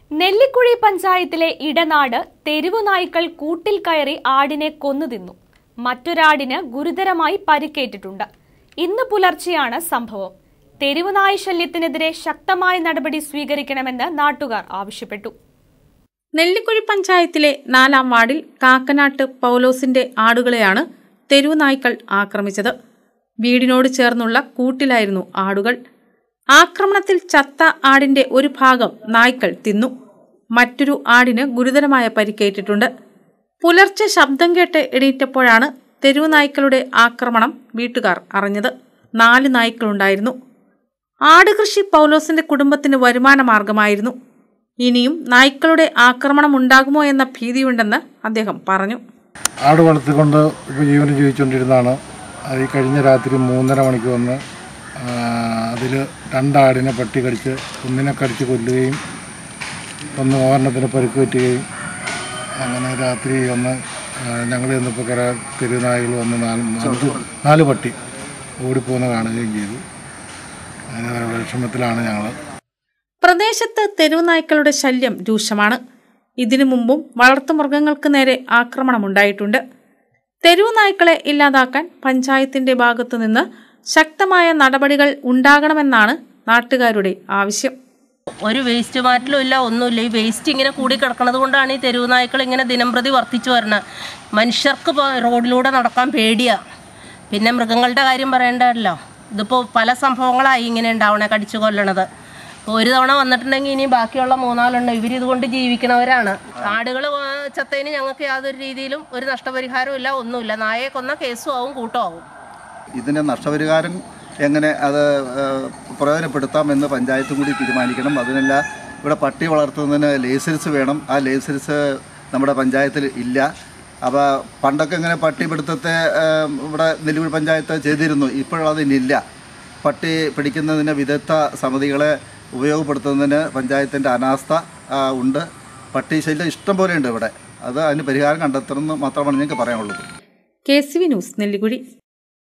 നെല്ലിക്കുഴി പഞ്ചായത്തിലെ ഇടനാട് തെരുവു നായ്ക്കൾ കൂട്ടിൽ കയറി ആടിനെ കൊന്നു തിന്നു മറ്റൊരാടിന് ഗുരുതരമായി പരിക്കേറ്റിട്ടുണ്ട് ഇന്ന് പുലർച്ചെയാണ് സംഭവം തെരുവുനായ ശല്യത്തിനെതിരെ ശക്തമായ നടപടി സ്വീകരിക്കണമെന്ന് നാട്ടുകാർ ആവശ്യപ്പെട്ടു നെല്ലിക്കുഴി പഞ്ചായത്തിലെ നാലാം വാർഡിൽ കാക്കനാട്ട് പൗലോസിന്റെ ആടുകളെയാണ് തെരുവു നായ്ക്കൾ ആക്രമിച്ചത് വീടിനോട് ചേർന്നുള്ള കൂട്ടിലായിരുന്നു ആടുകൾ ആക്രമണത്തിൽ ചത്ത ആടിന്റെ ഒരു ഭാഗം നായ്ക്കൾ തിന്നു മറ്റൊരു ആടിന് ഗുരുതരമായ പരിക്കേറ്റിട്ടുണ്ട് പുലർച്ചെ ശബ്ദം കേട്ട് എണീറ്റപ്പോഴാണ് തെരുവു നായ്ക്കളുടെ ആക്രമണം വീട്ടുകാർ അറിഞ്ഞത് നാല് നായ്ക്കളുണ്ടായിരുന്നു ആട് കൃഷി പൗലോസിന്റെ കുടുംബത്തിന് വരുമാന മാർഗമായിരുന്നു ഇനിയും നായ്ക്കളുടെ ആക്രമണം ഉണ്ടാകുമോ എന്ന ഭീതിയുണ്ടെന്ന് അദ്ദേഹം പറഞ്ഞു ആട് വളർത്തിക്കൊണ്ട് ഇപ്പോൾ ജീവനം ജീവിച്ചുകൊണ്ടിരുന്നതാണ് അത് ഈ കഴിഞ്ഞ രാത്രി മൂന്നര മണിക്ക് വന്ന് അതിൽ രണ്ടാടിനെ പട്ടി കടിച്ച് ഒന്നിനെ കടിച്ച് കൊല്ലുകയും ഒന്ന് ഓർണത്തിന് പരിക്ക് പറ്റുകയും അങ്ങനെ രാത്രി ഒന്ന് ഞങ്ങൾ ചെന്നപ്പോൾ കുറേ തെരുനായകൾ വന്ന് നാല് അഞ്ച് നാല് പട്ടി ഓടിപ്പോകുന്ന കാണുകയും ചെയ്തു അതിന് വിഷമത്തിലാണ് ഞങ്ങൾ പ്രദേശത്ത് തെരുവു നായ്ക്കളുടെ ശല്യം രൂക്ഷമാണ് ഇതിനു മുമ്പും വളർത്തുമൃഗങ്ങൾക്ക് നേരെ ആക്രമണമുണ്ടായിട്ടുണ്ട് തെരുവു നായ്ക്കളെ ഇല്ലാതാക്കാൻ പഞ്ചായത്തിന്റെ ഭാഗത്തുനിന്ന് ശക്തമായ നടപടികൾ ഉണ്ടാകണമെന്നാണ് നാട്ടുകാരുടെ ആവശ്യം ഒരു വേസ്റ്റ് മാറ്റലും ഇല്ല ഒന്നുമില്ല ഈ വേസ്റ്റ് ഇങ്ങനെ കൂടി കിടക്കുന്നത് കൊണ്ടാണ് ഈ തെരുവ് നായ്ക്കൾ ഇങ്ങനെ ദിനംപ്രതി വർദ്ധിച്ചു വരുന്നത് മനുഷ്യർക്ക് ഇപ്പോൾ റോഡിലൂടെ നടക്കാൻ പേടിയാ പിന്നെ മൃഗങ്ങളുടെ കാര്യം പറയേണ്ടതല്ലോ ഇതിപ്പോൾ പല സംഭവങ്ങളായി ഇങ്ങനെ ഉണ്ടാവണേ കടിച്ചു കൊല്ലണത് ഇപ്പോൾ ഒരു തവണ വന്നിട്ടുണ്ടെങ്കിൽ ഇനി ബാക്കിയുള്ള മൂന്നാലെണ്ണം ഇവർ ഇതുകൊണ്ട് ജീവിക്കണവരാണ് ആടുകൾ ചത്തതിന് ഞങ്ങൾക്ക് യാതൊരു രീതിയിലും ഒരു നഷ്ടപരിഹാരവും ഇല്ല ഒന്നുമില്ല നായയെ കൊന്ന കേസും ആവും കൂട്ടവും ആവും ഇതിൻ്റെ നഷ്ടപരിഹാരം എങ്ങനെ അത് ഏഹ്, പ്രയോജനപ്പെടുത്താമെന്ന് പഞ്ചായത്തും കൂടി തീരുമാനിക്കണം അതിനല്ല ഇവിടെ പട്ടി വളർത്തുന്നതിന് ലൈസൻസ് വേണം ആ ലൈസൻസ് നമ്മുടെ പഞ്ചായത്തിൽ ഇല്ല അപ്പോൾ പണ്ടൊക്കെ ഇങ്ങനെ പട്ടി പിടുത്തത്തെ ഏഹ്, ഇവിടെ നെല്ലുകുഴി പഞ്ചായത്ത് ചെയ്തിരുന്നു ഇപ്പോഴതിനില്ല പട്ടി പിടിക്കുന്നതിന് വിദഗ്ധ സമിതികളെ ഉപയോഗപ്പെടുത്തുന്നതിന് പഞ്ചായത്തിൻ്റെ അനാസ്ഥ ആ, ഉണ്ട് പട്ടി ശല്യം ഇഷ്ടം പോലെ ഉണ്ട് ഇവിടെ അത് അതിന് പരിഹാരം കണ്ടെത്തണമെന്ന് മാത്രമാണ് ഞങ്ങൾക്ക് പറയാനുള്ളത് K C V news Nellikuzhi